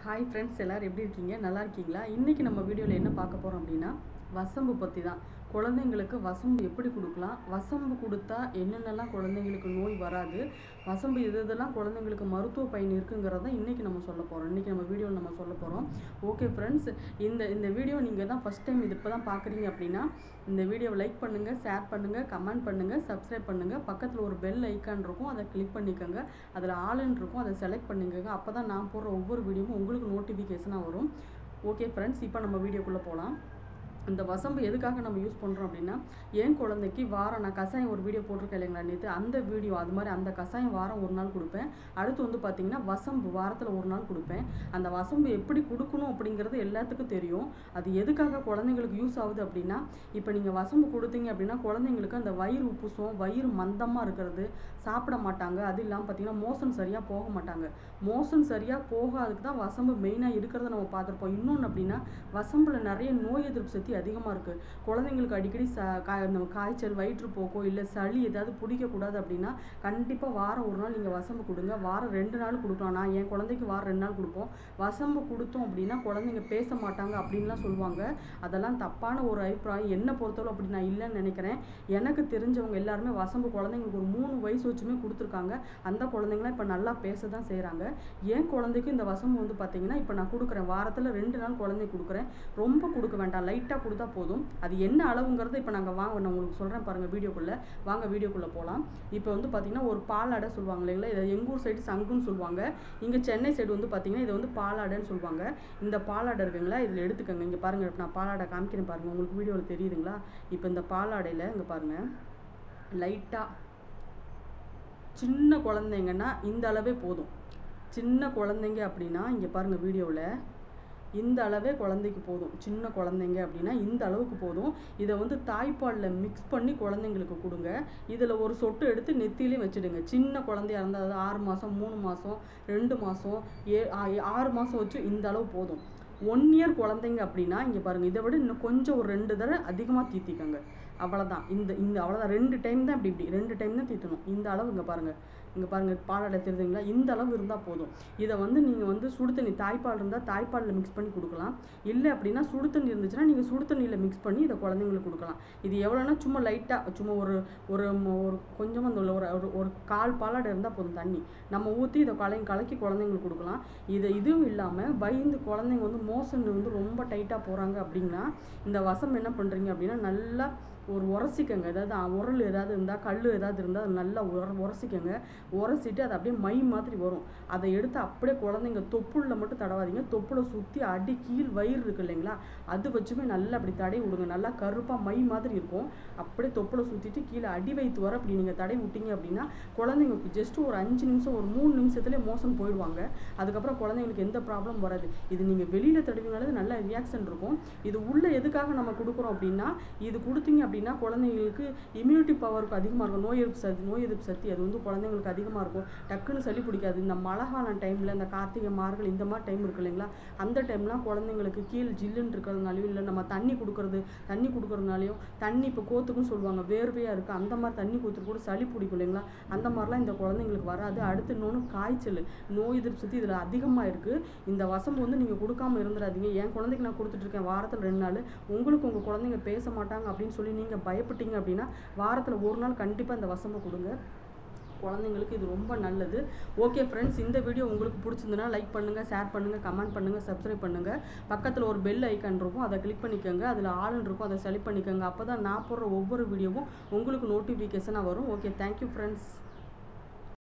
hi friends எல்லோரும் எப்படி இருக்கீங்க நல்லா இருக்கீங்களா இன்றைக்கி நம்ம வீடியோவில் என்ன பார்க்க போகிறோம் அப்படின்னா வசம்பு பற்றி தான் குழந்தைங்களுக்கு வசம்பு எப்படி கொடுக்கலாம் வசம்பு கொடுத்தா என்னென்னலாம் குழந்தைங்களுக்கு நோய் வராது வசம்பு எது எதெல்லாம் குழந்தைங்களுக்கு மருத்துவ பயன் இருக்குங்கிறத இன்றைக்கி நம்ம சொல்ல போகிறோம் இன்றைக்கி நம்ம வீடியோவில் நம்ம சொல்ல போகிறோம் ஓகே ஃப்ரெண்ட்ஸ் இந்த இந்த வீடியோ நீங்கள் தான் ஃபஸ்ட் டைம் இது இப்போ தான் பார்க்குறீங்க அப்படின்னா இந்த வீடியோவை லைக் பண்ணுங்கள் ஷேர் பண்ணுங்கள் கமெண்ட் பண்ணுங்கள் சப்ஸ்கிரைப் பண்ணுங்கள் பக்கத்தில் ஒரு பெல் ஐக்கான் இருக்கும் அதை கிளிக் பண்ணிக்கோங்க அதில் ஆளுன்னு இருக்கும் அதை செலக்ட் பண்ணிக்கோங்க அப்போ தான் நான் போடுற ஒவ்வொரு வீடியோவும் உங்களுக்கு நோட்டிஃபிகேஷனாக வரும் ஓகே ஃப்ரெண்ட்ஸ் இப்போ நம்ம வீடியோக்குள்ளே போகலாம் இந்த வசம்பு எதுக்காக நம்ம யூஸ் பண்ணுறோம் அப்படின்னா என் குழந்தைக்கு வாரம் நான் கஷாயம் ஒரு வீடியோ போட்டிருக்கேன் இல்லைங்களா நேற்று அந்த வீடியோ அது மாதிரி அந்த கஷாயம் வாரம் ஒரு நாள் கொடுப்பேன் அடுத்து வந்து பார்த்தீங்கன்னா வசம்பு வாரத்தில் ஒரு நாள் கொடுப்பேன் அந்த வசம்பு எப்படி கொடுக்கணும் அப்படிங்கிறது எல்லாத்துக்கும் தெரியும் அது எதுக்காக குழந்தைங்களுக்கு யூஸ் ஆகுது அப்படின்னா இப்போ நீங்கள் வசம்பு கொடுத்தீங்க அப்படின்னா குழந்தைங்களுக்கு அந்த வயிறு உப்புசம் வயிறு மந்தமாக இருக்கிறது சாப்பிட மாட்டாங்க அது இல்லாமல் பார்த்தீங்கன்னா மோஷன் சரியாக போக மாட்டாங்க மோஷன் சரியாக போகாதுக்கு தான் வசம்பு மெயினாக இருக்கிறத நம்ம பார்த்துருப்போம் இன்னொன்று அப்படின்னா வசம்பில் நிறைய நோய் எதிர்ப்பு சக்தி அதிகமாக இருக்குது குழந்தைங்களுக்கு அடிக்கடி ச கா இந்த காய்ச்சல் வயிற்றுப்போக்கோ இல்லை சளி ஏதாவது பிடிக்கக்கூடாது அப்படின்னா கண்டிப்பாக வாரம் ஒரு நாள் நீங்கள் வசம்பு கொடுங்க வாரம் ரெண்டு நாள் கொடுக்கலாம் நான் என் குழந்தைக்கு வாரம் ரெண்டு நாள் கொடுப்போம் வசம்பு கொடுத்தோம் அப்படின்னா குழந்தைங்க பேச மாட்டாங்க அப்படின்லாம் சொல்லுவாங்க அதெல்லாம் தப்பான ஒரு அபிப்பிராயம் என்னை பொறுத்தளவு அப்படி நான் இல்லைன்னு நினைக்கிறேன் எனக்கு தெரிஞ்சவங்க எல்லாருமே வசம்பு குழந்தைங்களுக்கு ஒரு மூணு வயசு வச்சுமே கொடுத்துருக்காங்க அந்த குழந்தைங்களாம் இப்போ நல்லா பேச தான் செய்கிறாங்க என் குழந்தைக்கு இந்த வசம்பு வந்து பார்த்தீங்கன்னா இப்போ நான் கொடுக்குறேன் வாரத்தில் ரெண்டு நாள் குழந்தைக்கு கொடுக்குறேன் ரொம்ப கொடுக்க வேண்டாம் லைட்டாக கொடுத்தா போதும் அது என்ன அளவுங்கிறத இப்போ நாங்கள் வாங்க நான் உங்களுக்கு சொல்கிறேன் பாருங்கள் வீடியோக்குள்ளே வாங்க வீடியோக்குள்ளே போகலாம் இப்போ வந்து பார்த்தீங்கன்னா ஒரு பாலாடை சொல்லுவாங்க இல்லைங்களா இதை எங்கூர் சைடு சங்குன்னு சொல்லுவாங்க இங்கே சென்னை சைடு வந்து பார்த்தீங்கன்னா இதை வந்து பாலாடைன்னு சொல்லுவாங்க இந்த பாலாடை இருக்குங்களா இதில் எடுத்துக்கோங்க இங்கே பாருங்கள் இப்போ நான் பாலாடை காமிக்கிறேன் பாருங்கள் உங்களுக்கு வீடியோவில் தெரியுதுங்களா இப்போ இந்த பாலாடையில் இங்கே பாருங்கள் லைட்டாக சின்ன குழந்தைங்கன்னா இந்த அளவே போதும் சின்ன குழந்தைங்க அப்படின்னா இங்கே பாருங்கள் வீடியோவில் இந்த அளவே குழந்தைக்கு போதும் சின்ன குழந்தைங்க அப்படின்னா இந்த அளவுக்கு போதும் இதை வந்து தாய்ப்பாலில் மிக்ஸ் பண்ணி குழந்தைங்களுக்கு கொடுங்க இதில் ஒரு சொட்டு எடுத்து நெத்திலே வச்சுடுங்க சின்ன குழந்தையா இருந்தால் அது ஆறு மாதம் மூணு மாதம் ரெண்டு மாதம் ஏ ஆறு மாதம் வச்சு இந்த அளவு போதும் ஒன் இயர் குழந்தைங்க அப்படின்னா இங்கே பாருங்கள் இதை விட இன்னும் கொஞ்சம் ஒரு ரெண்டு தடவை அதிகமாக தீத்திக்கோங்க அவ்வளோதான் இந்த இந்த அவ்வளோதான் ரெண்டு டைம் தான் இப்படி இப்படி ரெண்டு டைம் தான் தீத்தணும் இந்த அளவு இங்கே பாருங்கள் இங்கே பாருங்கள் பாலாடை தெரியுதுங்களா இந்த அளவு இருந்தால் போதும் இதை வந்து நீங்கள் வந்து சுடு தண்ணி தாய்ப்பால் இருந்தால் தாய்ப்பாலில் மிக்ஸ் பண்ணி கொடுக்கலாம் இல்லை அப்படின்னா சுடு தண்ணி இருந்துச்சுன்னா நீங்கள் சுடு தண்ணியில் மிக்ஸ் பண்ணி இதை குழந்தைங்களுக்கு கொடுக்கலாம் இது எவ்வளோனா சும்மா லைட்டாக சும்மா ஒரு ஒரு ஒரு கொஞ்சமாக அந்த ஒரு ஒரு ஒரு கால் பாலாடை இருந்தால் போதும் தண்ணி நம்ம ஊற்றி இதை கலை கலக்கி குழந்தைங்களுக்கு கொடுக்கலாம் இதை இதுவும் இல்லாமல் பயந்து குழந்தைங்க வந்து மோஷன் வந்து ரொம்ப டைட்டாக போகிறாங்க அப்படின்னா இந்த வசம் என்ன பண்ணுறீங்க அப்படின்னா நல்லா ஒரு உரசிக்கங்க ஏதாவது உரல் ஏதாவது இருந்தால் கல் ஏதாவது இருந்தால் அது நல்லா உர உரசிக்கங்க உரசிட்டு அது அப்படியே மை மாதிரி வரும் அதை எடுத்து அப்படியே குழந்தைங்க தொப்புளில் மட்டும் தடவாதீங்க தொப்புளை சுற்றி அடி கீழ் வயிறு இருக்கு இல்லைங்களா அது வச்சுமே நல்லா அப்படி தடை விடுங்க நல்லா கருப்பாக மை மாதிரி இருக்கும் அப்படியே தொப்புளை சுற்றிட்டு கீழே அடி வைத்து வர அப்படி நீங்கள் தடை விட்டீங்க அப்படின்னா குழந்தைங்களுக்கு ஜஸ்ட் ஒரு அஞ்சு நிமிஷம் ஒரு மூணு நிமிஷத்துலேயே மோசம் போயிடுவாங்க அதுக்கப்புறம் குழந்தைங்களுக்கு எந்த ப்ராப்ளம் வராது இது நீங்கள் வெளியில் தடவினாலே நல்ல ரியாக்ஷன் இருக்கும் இது உள்ளே எதுக்காக நம்ம கொடுக்குறோம் அப்படின்னா இது கொடுத்தீங்க அப்படின்னா குழந்தைங்களுக்கு இம்யூனிட்டி பவருக்கு அதிகமாக இருக்கும் நோய் எதிர்ப்பு சக்தி நோய் எதிர்ப்பு சக்தி அது வந்து குழந்தைங்களுக்கு அதிகமாக இருக்கும் டக்குன்னு சளி பிடிக்காது இந்த மழை காலம் டைமில் இந்த கார்த்திகை மார்கள் இந்த மாதிரி டைம் இருக்கு இல்லைங்களா அந்த டைம்லாம் குழந்தைங்களுக்கு கீழ் ஜில்லுன்னு இருக்கிறதுனாலையும் இல்லை நம்ம தண்ணி கொடுக்குறது தண்ணி கொடுக்குறதுனாலையும் தண்ணி இப்போ கோத்துக்கும் சொல்லுவாங்க வேர்வையாக இருக்குது அந்த மாதிரி தண்ணி கொடுத்துட்டு கூட சளி பிடிக்கும் இல்லைங்களா அந்த மாதிரிலாம் இந்த குழந்தைங்களுக்கு வராது அடுத்து இன்னொன்று காய்ச்சல் நோய் எதிர்ப்பு சக்தி இதில் அதிகமாக இருக்குது இந்த வசம்பு வந்து நீங்கள் கொடுக்காம இருந்துடாதீங்க என் குழந்தைக்கு நான் கொடுத்துட்ருக்கேன் வாரத்தில் ரெண்டு நாள் உங்களுக்கு உங்கள் குழந்தைங்க பேச மாட்டாங்க அப்படின்னு சொல்லி நீங்கள் பயப்பட்டீங்க அப்படின்னா வாரத்தில் ஒரு நாள் கண்டிப்பாக இந்த வசம்பை கொடுங்க குழந்தைங்களுக்கு இது ரொம்ப நல்லது ஓகே ஃப்ரெண்ட்ஸ் இந்த வீடியோ உங்களுக்கு பிடிச்சிருந்துன்னா லைக் பண்ணுங்கள் ஷேர் பண்ணுங்கள் கமெண்ட் பண்ணுங்கள் சப்ஸ்கிரைப் பண்ணுங்கள் பக்கத்தில் ஒரு பெல் ஐக்கான் இருக்கும் அதை கிளிக் பண்ணிக்கோங்க அதில் ஆளுன்னு இருக்கும் அதை செலக்ட் பண்ணிக்கோங்க அப்போ தான் நான் போடுற ஒவ்வொரு வீடியோவும் உங்களுக்கு நோட்டிஃபிகேஷனாக வரும் ஓகே தேங்க்யூ ஃப்ரெண்ட்ஸ்